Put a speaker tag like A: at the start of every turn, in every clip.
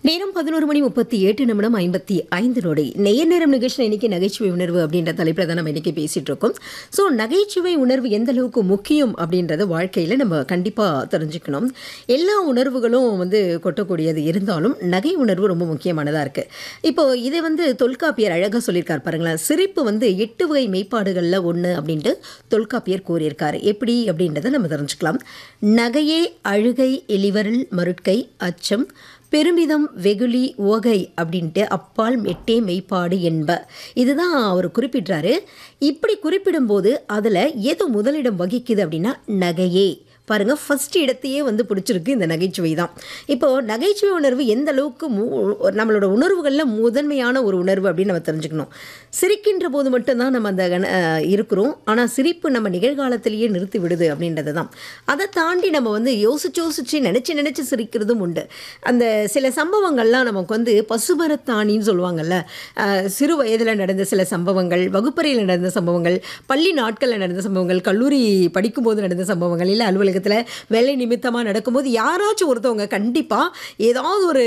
A: நேரம் பதினோரு மணி முப்பத்தி எட்டு நிமிடம் ஐம்பத்தி ஐந்து நொடி நெய்ய நேரம் நிகழ்ச்சி இன்னைக்கு நகைச்சுவை உணர்வு அப்படின்ற தலைப்பில் தான் நம்ம இன்னைக்கு பேசிட்டு இருக்கோம் ஸோ நகைச்சுவை உணர்வு எந்த அளவுக்கு முக்கியம் அப்படின்றத வாழ்க்கையில் நம்ம கண்டிப்பாக தெரிஞ்சுக்கணும் எல்லா உணர்வுகளும் வந்து கொட்டக்கூடியது இருந்தாலும் நகை உணர்வு ரொம்ப முக்கியமானதாக இருக்குது இப்போ இதை வந்து தொல்காப்பியர் அழகாக சொல்லியிருக்கார் பாருங்களேன் சிரிப்பு வந்து எட்டு வகை மெய்ப்பாடுகளில் ஒன்று அப்படின்ட்டு தொல்காப்பியர் கூறியிருக்காரு எப்படி அப்படின்றத நம்ம தெரிஞ்சுக்கலாம் நகையே அழுகை எலிவரல் மருட்கை அச்சம் பெருமிதம் வெகுளி ஓகை அப்படின்ட்டு அப்பால் மெட்டே மெய்ப்பாடு என்ப இதுதான் அவர் குறிப்பிட்றாரு இப்படி குறிப்பிடும்போது அதில் எது முதலிடம் வகிக்குது அப்படின்னா நகையே பாருங்க ஃபர்ஸ்ட் இடத்தையே வந்து பிடிச்சிருக்கு இந்த நகைச்சுவை தான் இப்போ நகைச்சுவை உணர்வு எந்த அளவுக்கு மு நம்மளோட உணர்வுகளில் முதன்மையான ஒரு உணர்வு அப்படின்னு நம்ம தெரிஞ்சுக்கணும் சிரிக்கின்ற போது மட்டும்தான் நம்ம அந்த கண- அஹ் இருக்கிறோம் ஆனால் சிரிப்பு நம்ம நிகழ்காலத்திலேயே நிறுத்தி விடுது அப்படின்றது தான் அதை தாண்டி நம்ம வந்து யோசிச்சு யோசிச்சு நினச்சி நினச்சி சிரிக்கிறதும் உண்டு அந்த சில சம்பவங்கள்லாம் நமக்கு வந்து பசுமரத்தாணின்னு சொல்லுவாங்கல்ல அஹ் சிறு வயதில் நடந்த சில சம்பவங்கள் வகுப்பறையில் நடந்த சம்பவங்கள் பள்ளி நாட்களில் நடந்த சம்பவங்கள் கல்லூரி படிக்கும்போது நடந்த சம்பவங்கள் இல்லை அலுவலகத்தில் வேலை நிமித்தமாக நடக்கும்போது யாராச்சும் ஒருத்தவங்க கண்டிப்பாக ஏதாவது ஒரு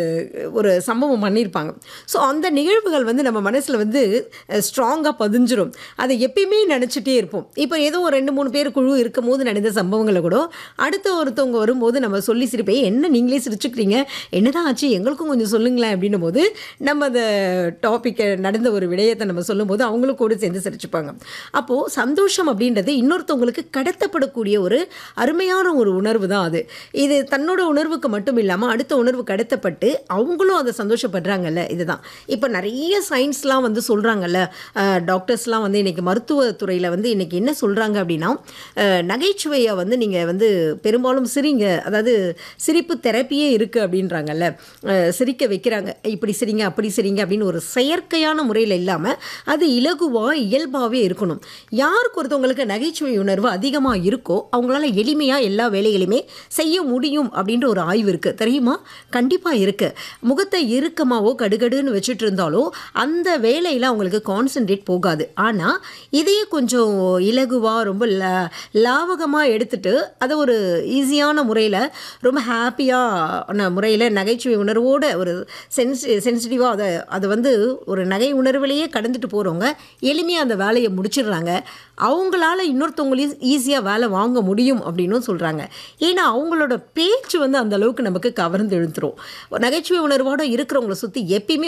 A: ஒரு சம்பவம் பண்ணியிருப்பாங்க ஸோ அந்த நிகழ்வுகள் வந்து நம்ம மனசில் வந்து ஸ்ட்ராங்காக பதிஞ்சிரும் அதை எப்பயுமே நினச்சிட்டே இருப்போம் இப்போ ஏதோ ஒரு ரெண்டு மூணு பேர் குழு இருக்கும் போது நடந்த சம்பவங்களை கூட அடுத்த ஒருத்தவங்க வரும்போது நம்ம சொல்லி சிரிப்பேன் என்ன நீங்களே சிரிச்சுக்கிறீங்க என்னதான் ஆச்சு எங்களுக்கும் கொஞ்சம் சொல்லுங்களேன் அப்படின்னும் போது நம்ம அந்த டாப்பிக்கை நடந்த ஒரு விடயத்தை நம்ம சொல்லும்போது அவங்களும் கூட சேர்ந்து சிரிச்சுப்பாங்க அப்போது சந்தோஷம் அப்படின்றது இன்னொருத்தவங்களுக்கு கடத்தப்படக்கூடிய ஒரு அருமையான ஒரு உணர்வு தான் அது இது தன்னோட உணர்வுக்கு மட்டும் இல்லாமல் அடுத்த உணர்வு கடத்தப்பட்டு அவங்களும் அதை சந்தோஷப்படுறாங்கல்ல இதுதான் இப்போ நிறைய சயின்ஸ்லாம் வந்து சொல்கிறாங்கல்ல டாக்டர்ஸ்லாம் வந்து இன்றைக்கி மருத்துவத்துறையில் வந்து இன்றைக்கி என்ன சொல்கிறாங்க அப்படின்னா அஹ், நகைச்சுவையை வந்து நீங்கள் வந்து பெரும்பாலும் சிரிங்க அதாவது சிரிப்பு தெரப்பியே இருக்குது அப்படின்றாங்கல்ல அஹ், சிரிக்க வைக்கிறாங்க இப்படி சிரிங்க அப்படி சிரிங்க அப்படின்னு ஒரு செயற்கையான முறையில் இல்லாமல் அது இலகுவாக இயல்பாகவே இருக்கணும் யாருக்கு ஒருத்தவங்களுக்கு நகைச்சுவை உணர்வு அதிகமாக இருக்கோ அவங்களால எளிமையாக எல்லா வேலைகளையுமே செய்ய முடியும் அப்படின்ற ஒரு ஆய்வு இருக்குது தெரியுமா கண்டிப்பாக இருக்குது முகத்தை இறுக்கமாவோ கடுகடுன்னு வச்சுட்டு இருந்தாலோ அந்த வேலையில் அவங்களுக்கு கான்சென்ட்ரேட் போகாது ஆனால் இதையே கொஞ்சம் இலகுவாக ரொம்ப ல லாவகமாக எடுத்துட்டு அதை ஒரு ஈஸியான முறையில் ரொம்ப ஹாப்பியான முறையில் நகைச்சுவை உணர்வோட ஒரு சென்சி சென்சிட்டிவாக அதை அதை வந்து ஒரு நகை உணர்விலேயே கடந்துட்டு போகிறவங்க எளிமையாக அந்த வேலையை முடிச்சிடுறாங்க அவங்களால இன்னொருத்தவங்களையும் ஈஸியாக வேலை வாங்க முடியும் அப்படின்னும் சொல்கிறாங்க ஏன்னா அவங்களோட பேச்சு வந்து அந்த அளவுக்கு நமக்கு கவர்ந்து இழுத்துரும் நகைச்சுவை உணர்வோடு இருக்கிறவங்கள சுற்றி எப்பயுமே